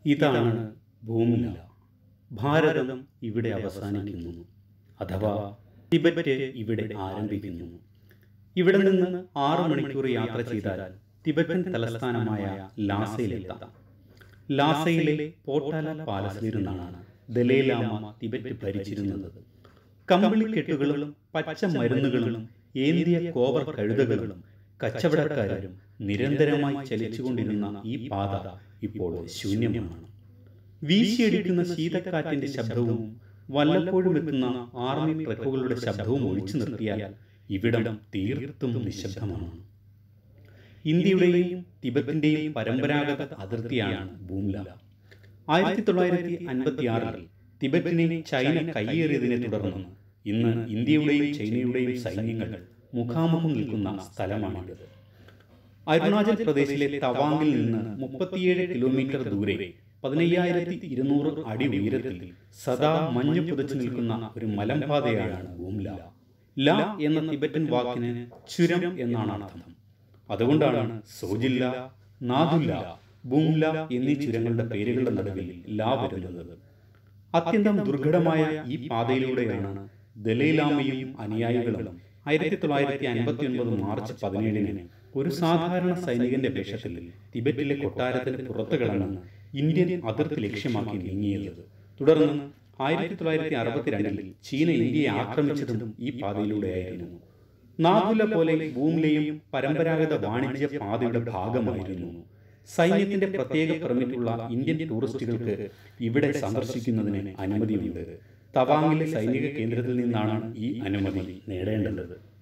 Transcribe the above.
ഇതാണ് ഭൂമില ഭാരതം ഇവിടെ അവസാനിക്കുന്നു അഥവാ ടിബറ്റ് ഇവിടെ ആരംഭിക്കുന്നു ഇവിടെ നിന്ന് ആറ് മണിക്കൂർ യാത്ര ചെയ്താൽ തിബറ്റൻ തലസ്ഥാനമായ ലാസയിലെത്താം ലാസയിലെ പോട്ടാല പാലസിലിരുന്നാണ് ദലൈലാമ തിബറ്റ് ഭരിച്ചിരുന്നത് കമ്പിളിക്കെട്ടുകളും പച്ച മരുന്നുകളും ഏന്തിയ കോവർ കഴുതകളും കച്ചവടക്കാരും നിരന്തരമായി ചലിച്ചുകൊണ്ടിരുന്ന ഈ പാത ഇപ്പോൾ ശൂന്യമാണ് വീശിയടിക്കുന്ന ശീതക്കാറ്റിന്റെ ശബ്ദവും വല്ലപ്പോഴും എത്തുന്ന ആർമി ട്രക്കുകളുടെ ശബ്ദവും ഒഴിച്ചു നിർത്തിയാൽ ഇവിടം തീർത്തും നിശബ്ദമാണ് ഇന്ത്യയുടെയും തിബത്തിന്റെയും പരമ്പരാഗത അതിർത്തിയാണ് ഭൂമില ആയിരത്തി തൊള്ളായിരത്തി അൻപത്തി ആറിൽ തിബറ്റിനെ ചൈന കൈയേറിയതിനെ തുടർന്ന് ഇന്ന് ഇന്ത്യയുടെയും ചൈനയുടെയും സൈന്യങ്ങൾ മുഖാമുഖം നിൽക്കുന്ന സ്ഥലമാണിത് അരുണാചൽ പ്രദേശിലെ തവാങ്ങിൽ നിന്ന് മുപ്പത്തിയേഴ് കിലോമീറ്റർ ദൂരെ പതിനയ്യായിരത്തി ഇരുന്നൂറ് അടി ഉയരത്തിൽ സദാ മഞ്ഞു പുതച്ചു നിൽക്കുന്ന ഒരു മലമ്പാതയാണ് ഭൂംല ല എന്ന തിബറ്റൻ വാക്കിന് ചുരം എന്നാണ് അർത്ഥം അതുകൊണ്ടാണ് സോജില്ല നാദുല്ല ബൂംല എന്നീ ചുരങ്ങളുടെ പേരുകളുടെ നടുവിൽ ലാ വരുന്നത് അത്യന്തം ദുർഘടമായ ഈ പാതയിലൂടെയാണ് ദലൈലാമയും അനുയായികളും ആയിരത്തി തൊള്ളായിരത്തി അൻപത്തി ഒൻപത് മാർച്ച് പതിനേഴിന് ഒരു സാധാരണ സൈനികന്റെ വേഷത്തിൽ തിബറ്റിലെ കൊട്ടാരത്തിന് പുറത്തു കടന്ന് ഇന്ത്യൻ അതിർത്തി ലക്ഷ്യമാക്കി നീങ്ങിയത് തുടർന്ന് ആയിരത്തി തൊള്ളായിരത്തി അറുപത്തിരണ്ടിൽ ചീന ഇന്ത്യയെ ആക്രമിച്ചതും ഈ പാതയിലൂടെയായിരുന്നു നാദുല പോലെ ഭൂമിലെയും പരമ്പരാഗത വാണിജ്യ പാതയുടെ ഭാഗമായിരുന്നു സൈന്യത്തിന്റെ പ്രത്യേക പെർമിറ്റുള്ള ഇന്ത്യൻ ടൂറിസ്റ്റുകൾക്ക് ഇവിടെ സന്ദർശിക്കുന്നതിന് അനുമതിയുണ്ട് തവാങ്ങിലെ സൈനിക കേന്ദ്രത്തിൽ നിന്നാണ് ഈ അനുമതി നേടേണ്ടത്